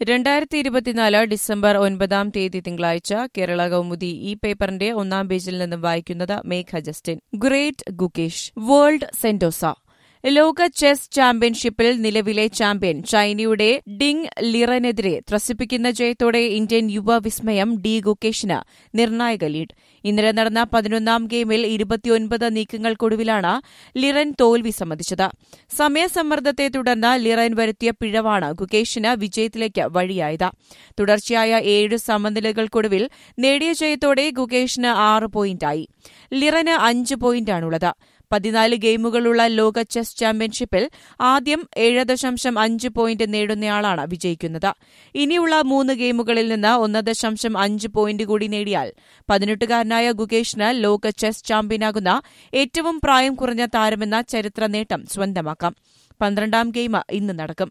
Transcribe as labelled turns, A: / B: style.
A: രണ്ടായിരത്തി ഇരുപത്തിനാല് ഡിസംബർ ഒൻപതാം തീയതി തിങ്കളാഴ്ച കേരള കൗമുദി ഈ പേപ്പറിന്റെ ഒന്നാം പേജിൽ നിന്നും വായിക്കുന്നത് Megha Justin great Gukesh world Sentosa ലോക ചെസ് ചാമ്പ്യൻഷിപ്പിൽ നിലവിലെ ചാമ്പ്യൻ ചൈനയുടെ ഡിങ് ലിറനെതിരെ ത്രസിപ്പിക്കുന്ന ജയത്തോടെ ഇന്ത്യൻ യുവ വിസ്മയം ഡി ഗുകേഷിന് നിർണായക ലീഡ് ഇന്നലെ നടന്ന പതിനൊന്നാം ഗെയിമിൽ ഇരുപത്തിയൊൻപത് നീക്കങ്ങൾക്കൊടുവിലാണ് ലിറൻ തോൽവി സമ്മതിച്ചത് സമയസമ്മർദ്ദത്തെ തുടർന്ന് ലിറൻ വരുത്തിയ പിഴവാണ് ഗുകേഷിന് വിജയത്തിലേക്ക് വഴിയായത് തുടർച്ചയായ ഏഴ് സമനിലകൾക്കൊടുവിൽ നേടിയ ജയത്തോടെ ഗുകേഷിന് ആറ് പോയിന്റായി ലിറന് അഞ്ച് പോയിന്റാണുള്ളത് പതിനാല് ഗെയിമുകളുള്ള ലോക ചെസ് ചാമ്പ്യൻഷിപ്പിൽ ആദ്യം ഏഴ് ദശാംശം അഞ്ച് പോയിന്റ് നേടുന്നയാളാണ് വിജയിക്കുന്നത് ഇനിയുള്ള മൂന്ന് ഗെയിമുകളിൽ നിന്ന് ഒന്ന് ദശാംശം അഞ്ച് പോയിന്റ് കൂടി നേടിയാൽ പതിനെട്ടുകാരനായ ഗുകേഷിന് ലോക ചെസ് ചാമ്പ്യനാകുന്ന ഏറ്റവും പ്രായം കുറഞ്ഞ താരമെന്ന ചരിത്ര നേട്ടം സ്വന്തമാക്കാം പന്ത്രണ്ടാം ഗെയിം ഇന്ന് നടക്കും